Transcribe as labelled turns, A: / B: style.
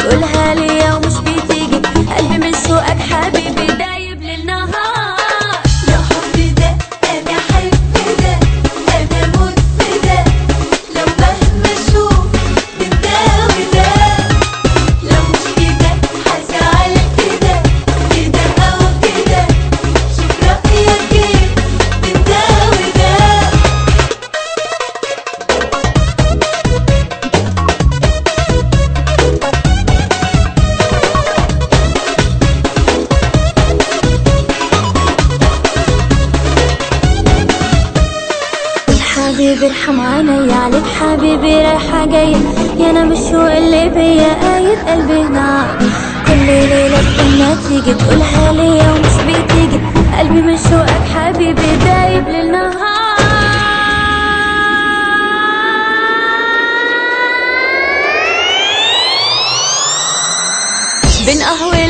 A: تقولها ليا ومش بتيجي قلبي من شوقك حبيبي دايب للنهار
B: يا حبي ده انا حب ده انا موت في ده لو مهما اشوف بتداوي ده لو مش كده هزعل كده كده او كده شوف رايك ايه بتداوي ده
A: حبيبي ارحم عيني عليك حبيبي رايحة جاية يا انا مش هو اللي بيا قايد قلبي نار كل ليلة لما تيجي تقولها ليا ومش بتيجي قلبي من شوقك حبيبي دايب للنهار بين قهوة